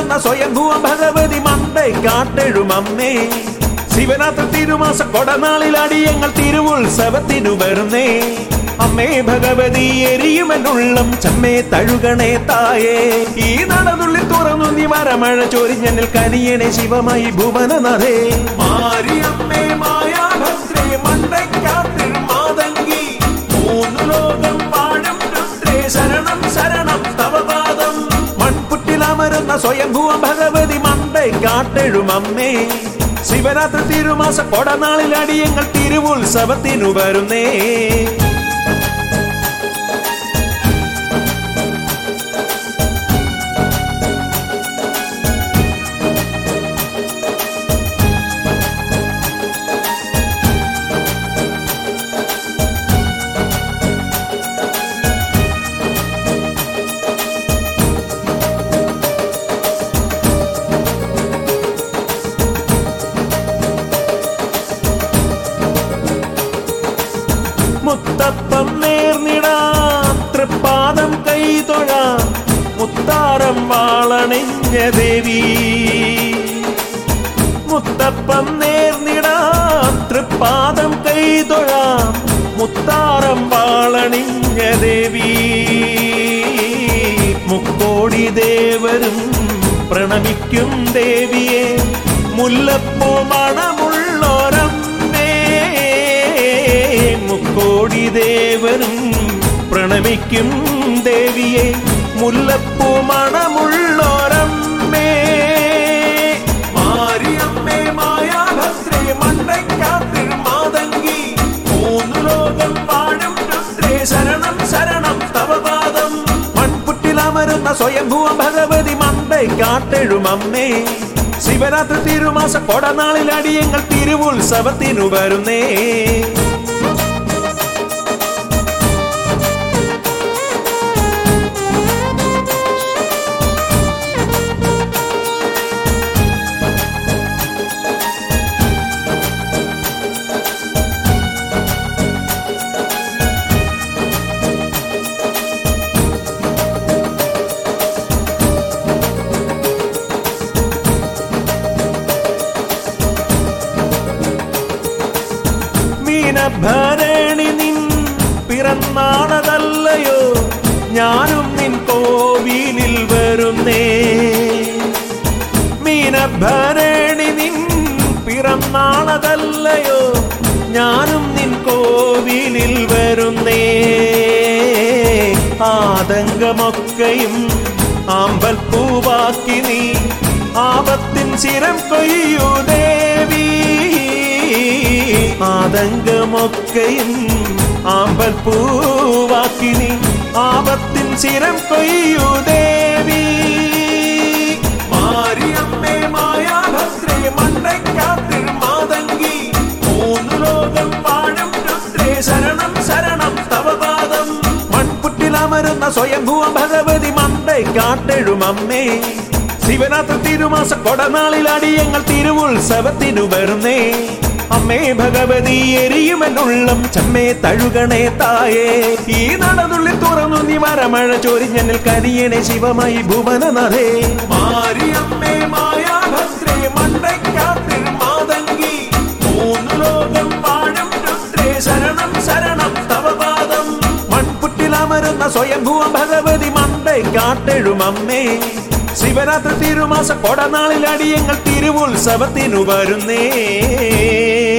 മുത്തിലമരുന്ന സ്വയംഭൂവ ഭഗവതി മണ്ടൈ കാട്ടെഴുമമ്മേ ശിവരാത്രി തിരുമാസ കൊടനാളിൽ അടിയങ്ങൾ തിരുവുത്സവത്തിനു വരുന്നേ അമ്മേ ഭഗവതി എരിയുമെന്നുള്ളം ചമ്മേ തഴുകണേ തായേ ഈ നടതുള്ളി തുറന്നു നീ മരമഴ ചൊരിഞ്ഞനിൽ കനിയണേ ശിവമായി ഭുവനനഥേ മാരിയമ്മേ മായാഭദ്രേ മണ്ടയ്ക്കാട്ടിൽ മാതങ്കി മൂന്നു ലോകം പാടും രുദ്രേ ശരണം ശരണം തവപാദം മൺപുറ്റിലമരുന്ന സ്വയംഭൂവ ഭഗവതി മണ്ടൈ കാട്ടെഴുമമ്മേ ശിവരാത്രി തിരുമാസ കൊടനാളിൽ അടിയങ്ങൾ തിരുവുത്സവത്തിനു വരുന്നേ മുത്തപ്പം നേർന്നിടാം തൃപ്പാദം കൈതൊഴാം മുത്താരം വാളണിഞ്ഞ ദേവി മുത്തപ്പം നേർന്നിടാം തൃപ്പാദം കൈതൊഴാം മുത്താരം വാളണിഞ്ഞ ദേവി മുക്കോടി ദേവരും പ്രണമിക്കും ദേവിയെ മുല്ലപ്പൂ മണമുള്ളോരമ്മേ മുക്കോടി ദേവരും പ്രണമിക്കും ദേവിയെ മുല്ലപ്പൂ മണമുള്ളോരമ്മേ മാരിയമ്മേ മായാഭദ്രേ മണ്ടയ്ക്കാത്തിൽ മാതങ്കി മൂന്നു ലോകം പാടും രുദ്രേ ശരണം ശരണം തവപാദം മൺപുറ്റിലമരുന്ന സ്വയംഭൂവ ഭഗവതി മണ്ടൈ കാട്ടെഴുമമ്മേ ശിവരാത്രി തിരുമാസ കൊടനാളിൽ അടിയങ്ങൾ തിരുവുത്സവത്തിനു വരുന്നേ മീനഭരണി നിൻ പിറന്നാളതല്ലയോ ഞാനും നിൻ കോവിലിൽ വരുന്നേ മീനഭരണി നിൻ പിറന്നാളതല്ലയോ ഞാനും നിൻ കോവിലിൽ വരുന്നേ ആതങ്കമൊക്കെയും ആമ്പൽ പൂവാക്കി നീ ആപത്തിൻ ശിരം കൊയ്യൂ ദേവി ആതങ്കമൊക്കെയും ആമ്പൽ പൂവാക്കി നീ ആപത്തിൻ ശിരം കൊയ്യൂ ദേവി മാരിയമ്മേ മായാഭദ്രേ മണ്ടയ്ക്കാത്തിൽ മാതങ്കി മൂന്നു ലോകം പാടും രുദ്രേ ശരണം ശരണം തവപാദം മൺപുറ്റിലമരുന്ന സ്വയംഭൂവ ഭഗവതി മണ്ടൈ കാട്ടെഴുമമ്മേ ശിവരാത്രി തിരുമാസ കൊടനാളിൽ അടിയങ്ങൾ തിരുവുത്സവത്തിനു വരുന്നേ അമ്മേ ഭഗവതി എരിയുമെന്നുള്ളം ചമ്മേ തഴുകണേ തായേ ഈ നടതുള്ളി തുറന്നു നീ മരമഴ ചൊരിഞ്ഞനിൽ കനിയണേ ശിവമായി ഭുവനനഥേ മാരിയമ്മേ മായാഭദ്രേ മണ്ടയ്ക്കാത്തിൽ മാതങ്കി മൂന്നു ലോകം പാടും രുദ്രേ ശരണം ശരണം തവപാദം മൺപുറ്റിലമരുന്ന സ്വയംഭൂവ ഭഗവതി മണ്ടൈ കാട്ടെഴുമമ്മേ ശിവരാത്രി തിരുമാസ കൊടനാളിൽ അടിയങ്ങൾ തിരുവുത്സവത്തിനു വരുന്നേ